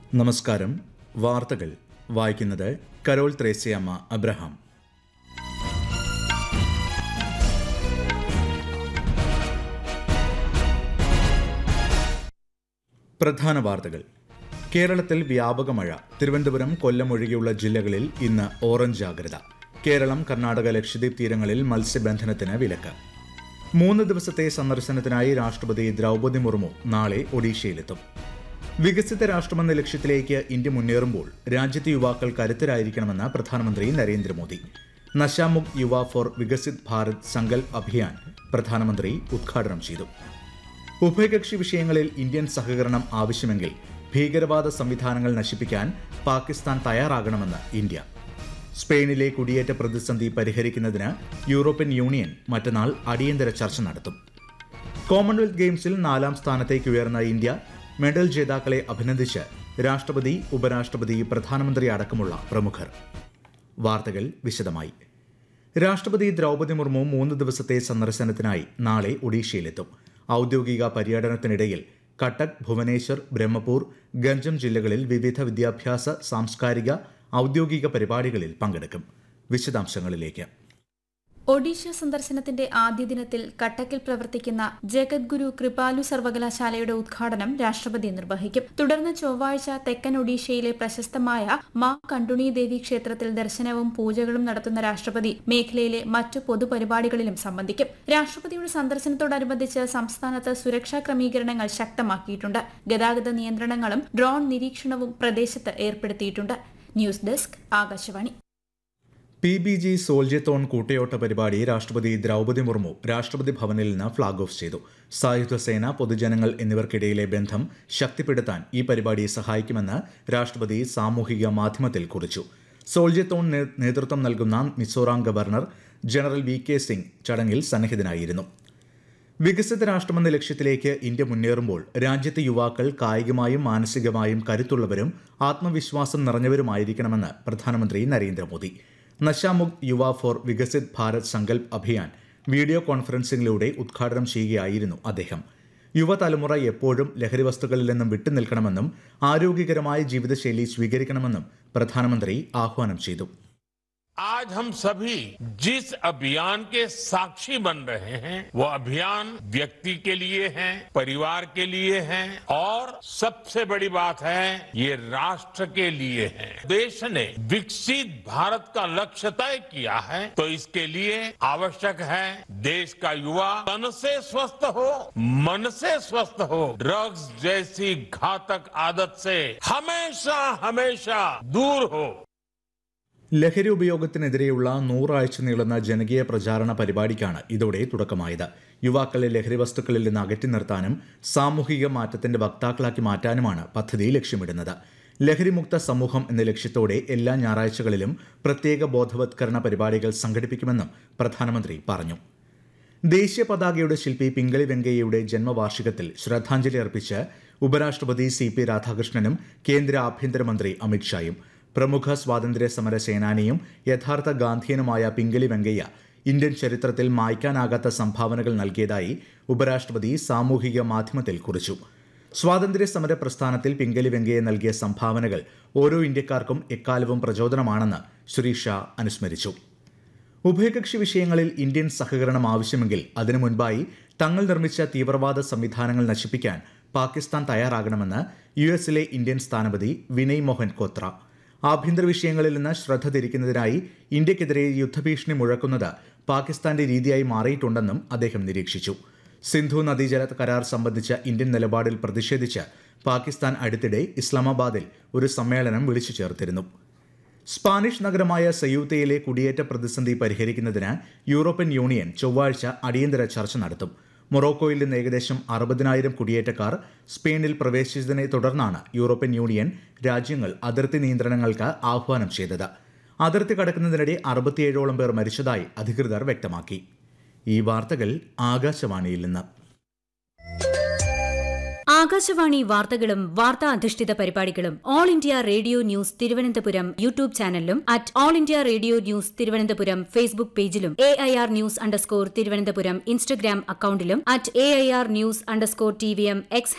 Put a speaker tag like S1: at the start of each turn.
S1: നമസ്കാരം വാർത്തകൾ വായിക്കുന്നത് കരോൾ ത്രേസ്യാമ്മ അബ്രഹാം പ്രധാന വാർത്തകൾ കേരളത്തിൽ വ്യാപക മഴ തിരുവനന്തപുരം കൊല്ലം ഒഴികെയുള്ള ജില്ലകളിൽ ഇന്ന് ഓറഞ്ച് ജാഗ്രത കേരളം കർണാടക ലക്ഷദ്വീപ് തീരങ്ങളിൽ മത്സ്യബന്ധനത്തിന് വിലക്ക് മൂന്ന് ദിവസത്തെ സന്ദർശനത്തിനായി രാഷ്ട്രപതി ദ്രൗപദി മുർമു നാളെ ഒഡീഷയിലെത്തും വികസിത രാഷ്ട്രമെന്ന ലക്ഷ്യത്തിലേക്ക് ഇന്ത്യ മുന്നേറുമ്പോൾ രാജ്യത്തെ യുവാക്കൾ കരുത്തരായിരിക്കണമെന്ന് പ്രധാനമന്ത്രി നരേന്ദ്രമോദി നശാമുക് യുവ ഫോർ വികസിത് ഭാരത് സങ്കൽപ് അഭിയാൻ പ്രധാനമന്ത്രി ഉദ്ഘാടനം ചെയ്തു ഉഭയകക്ഷി വിഷയങ്ങളിൽ ഇന്ത്യൻ സഹകരണം ആവശ്യമെങ്കിൽ ഭീകരവാദ സംവിധാനങ്ങൾ നശിപ്പിക്കാൻ പാകിസ്ഥാൻ തയ്യാറാകണമെന്ന് ഇന്ത്യ സ്പെയിനിലെ കുടിയേറ്റ പ്രതിസന്ധി പരിഹരിക്കുന്നതിന് യൂറോപ്യൻ യൂണിയൻ മറ്റന്നാൾ അടിയന്തര ചർച്ച നടത്തും കോമൺവെൽത്ത് ഗെയിംസിൽ നാലാം സ്ഥാനത്തേക്ക് ഉയർന്ന ഇന്ത്യ മെഡൽ ജേതാക്കളെ അഭിനന്ദിച്ച് രാഷ്ട്രപതി ഉപരാഷ്ട്രപതി പ്രധാനമന്ത്രി അടക്കമുള്ള പ്രമുഖർ വാർത്തകൾ വിശദമായി രാഷ്ട്രപതി ദ്രൗപദി മുർമു മൂന്ന് ദിവസത്തെ സന്ദർശനത്തിനായി നാളെ ഒഡീഷയിലെത്തും ഔദ്യോഗിക പര്യടനത്തിനിടയിൽ കട്ടക് ഭുവനേശ്വർ ബ്രഹ്മപൂർ ഗഞ്ചം ജില്ലകളിൽ വിവിധ വിദ്യാഭ്യാസ സാംസ്കാരിക ഔദ്യോഗിക പരിപാടികളിൽ പങ്കെടുക്കും വിശദാംശങ്ങളിലേക്ക്
S2: ഒഡീഷ സന്ദർശനത്തിന്റെ ആദ്യ ദിനത്തിൽ കട്ടക്കിൽ പ്രവർത്തിക്കുന്ന ജഗദ്ഗുരു കൃപാലു സർവകലാശാലയുടെ ഉദ്ഘാടനം രാഷ്ട്രപതി നിർവഹിക്കും തുടർന്ന് ചൊവ്വാഴ്ച തെക്കൻ ഒഡീഷയിലെ പ്രശസ്തമായ മാ കണ്ടുണി ദേവി ക്ഷേത്രത്തിൽ ദർശനവും പൂജകളും നടത്തുന്ന രാഷ്ട്രപതി മേഖലയിലെ മറ്റു പൊതുപരിപാടികളിലും സംബന്ധിക്കും രാഷ്ട്രപതിയുടെ സന്ദർശനത്തോടനുബന്ധിച്ച് സംസ്ഥാനത്ത് സുരക്ഷാ ക്രമീകരണങ്ങൾ ശക്തമാക്കിയിട്ടുണ്ട് ഗതാഗത നിയന്ത്രണങ്ങളും ഡ്രോൺ നിരീക്ഷണവും പ്രദേശത്ത് ഏർപ്പെടുത്തിയിട്ടുണ്ട് news desk Akashvani
S1: P B G Soldierathon കൂട്ടയോട്ട പരിപാടി രാഷ്ട്രപതി ദ്രൗപദി മുർമു രാഷ്ട്രപതി ഭവനിൽ നിന്ന് ഫ്ളാഗ് ഓഫ് ചെയ്തു സായുധ സേന പൊതുജനങ്ങൾ എന്നിവർക്കിടയിലെ ബന്ധം ശക്തിപ്പെടുത്താൻ ഈ പരിപാടി സഹായിക്കുമെന്ന് രാഷ്ട്രപതി സാമൂഹിക മാധ്യമത്തിൽ കുറിച്ചു സോൾജത്തോൺ നേതൃത്വം നൽകുന്ന Mizoram governor general V K Singh ചടങ്ങിൽ സന്നിഹിതനായിരുന്നു വികസിത രാഷ്ട്രമെന്ന ലക്ഷ്യത്തിലേക്ക് ഇന്ത്യ മുന്നേറുമ്പോൾ രാജ്യത്തെ യുവാക്കൾ കായികമായും മാനസികമായും കരുത്തുള്ളവരും ആത്മവിശ്വാസം നിറഞ്ഞവരുമായിരിക്കണമെന്ന് പ്രധാനമന്ത്രി നരേന്ദ്രമോദി നശാമുക്ത് യുവ ഫോർ വികസിത് ഭാരത് സങ്കൽപ് അഭിയാൻ വീഡിയോ കോൺഫറൻസിംഗിലൂടെ ഉദ്ഘാടനം ചെയ്യുകയായിരുന്നു അദ്ദേഹം യുവതലമുറ എപ്പോഴും ലഹരി വസ്തുക്കളിൽ നിന്നും വിട്ടുനിൽക്കണമെന്നും ആരോഗ്യകരമായ ജീവിതശൈലി സ്വീകരിക്കണമെന്നും പ്രധാനമന്ത്രി ആഹ്വാനം ചെയ്തു
S3: आज हम सभी जिस अभियान के साक्षी बन रहे हैं वो अभियान व्यक्ति के लिए है परिवार के लिए है और सबसे बड़ी बात है ये राष्ट्र के लिए है देश ने विकसित भारत का लक्ष्य तय किया है तो इसके लिए आवश्यक है देश का युवा तन से स्वस्थ हो मन से स्वस्थ हो ड्रग्स जैसी घातक आदत से हमेशा हमेशा दूर हो
S1: ലഹരി ഉപയോഗത്തിനെതിരെയുള്ള നൂറാഴ്ച നീളുന്ന ജനകീയ പ്രചാരണ പരിപാടിക്കാണ് ഇതോടെ തുടക്കമായത് യുവാക്കളെ ലഹരി വസ്തുക്കളിൽ നിന്ന് അകറ്റി നിർത്താനും സാമൂഹിക മാറ്റത്തിന്റെ വക്താക്കളാക്കി മാറ്റാനുമാണ് പദ്ധതി ലക്ഷ്യമിടുന്നത് ലഹരിമുക്ത സമൂഹം എന്ന ലക്ഷ്യത്തോടെ എല്ലാ ഞായറാഴ്ചകളിലും പ്രത്യേക ബോധവത്കരണ പരിപാടികൾ സംഘടിപ്പിക്കുമെന്നും പ്രധാനമന്ത്രി പറഞ്ഞു ദേശീയ പതാകയുടെ ശില്പി പിംഗളി വെങ്കയ്യയുടെ ജന്മവാർഷികത്തിൽ ശ്രദ്ധാഞ്ജലി അർപ്പിച്ച് ഉപരാഷ്ട്രപതി സി പി രാധാകൃഷ്ണനും കേന്ദ്ര ആഭ്യന്തരമന്ത്രി അമിത്ഷായും പ്രമുഖ സ്വാതന്ത്ര്യ സമര സേനാനിയും യഥാർത്ഥ ഗാന്ധിയനുമായ പിംഗലി വെങ്കയ്യ ഇന്ത്യൻ ചരിത്രത്തിൽ മായ്ക്കാനാകാത്ത സംഭാവനകൾ നൽകിയതായി ഉപരാഷ്ട്രപതി സാമൂഹിക മാധ്യമത്തിൽ കുറിച്ചു സ്വാതന്ത്ര്യ സമര പ്രസ്ഥാനത്തിൽ പിംഗലി വെങ്കയ്യ നൽകിയ സംഭാവനകൾ ഓരോ ഇന്ത്യക്കാർക്കും എക്കാലവും പ്രചോദനമാണെന്ന് ശ്രീ ഷാ അനുസ്മരിച്ചു ഉഭയകക്ഷി വിഷയങ്ങളിൽ ഇന്ത്യൻ സഹകരണം ആവശ്യമെങ്കിൽ അതിനു മുൻപായി തങ്ങൾ നിർമ്മിച്ച തീവ്രവാദ സംവിധാനങ്ങൾ നശിപ്പിക്കാൻ പാകിസ്ഥാൻ തയ്യാറാകണമെന്ന് യു എസിലെ ഇന്ത്യൻ സ്ഥാനപതി വിനയ് മോഹൻ കോത്ര ആഭ്യന്തര വിഷയങ്ങളിൽ നിന്ന് ശ്രദ്ധ തിരിക്കുന്നതിനായി ഇന്ത്യക്കെതിരെ യുദ്ധഭീഷണി മുഴക്കുന്നത് പാകിസ്ഥാന്റെ രീതിയായി മാറിയിട്ടുണ്ടെന്നും അദ്ദേഹം നിരീക്ഷിച്ചു സിന്ധു നദീജല കരാർ സംബന്ധിച്ച ഇന്ത്യൻ നിലപാടിൽ പ്രതിഷേധിച്ച് പാകിസ്ഥാൻ അടുത്തിടെ ഇസ്ലാമാബാദിൽ ഒരു സമ്മേളനം വിളിച്ചു ചേർത്തിരുന്നു സ്പാനിഷ് നഗരമായ സയൂത്തയിലെ കുടിയേറ്റ പ്രതിസന്ധി പരിഹരിക്കുന്നതിന് യൂറോപ്യൻ യൂണിയൻ ചൊവ്വാഴ്ച അടിയന്തര ചർച്ച നടത്തും മൊറോക്കോയിൽ നിന്ന് ഏകദേശം അറുപതിനായിരം കുടിയേറ്റക്കാർ സ്പെയിനിൽ പ്രവേശിച്ചതിനെ തുടർന്നാണ് യൂറോപ്യൻ യൂണിയൻ രാജ്യങ്ങൾ അതിർത്തി നിയന്ത്രണങ്ങൾക്ക് ആഹ്വാനം ചെയ്തത് അതിർത്തി കടക്കുന്നതിനിടെ അറുപത്തിയേഴോളം പേർ മരിച്ചതായി അധികൃതർ വ്യക്തമാക്കി ഈ വാർത്തകൾ ആകാശവാണിയിൽ നിന്ന്
S4: ആകാശവാണി വാർത്തകളും വാർത്താ അധിഷ്ഠിത പരിപാടികളും All India Radio news Thiruvananthapuram YouTube ചാനലിലും at All India Radio news Thiruvananthapuram Facebook പേജിലും A I R news underscore Thiruvananthapuram Instagram അക്കൌണ്ടിലും at A I R news underscore T V M X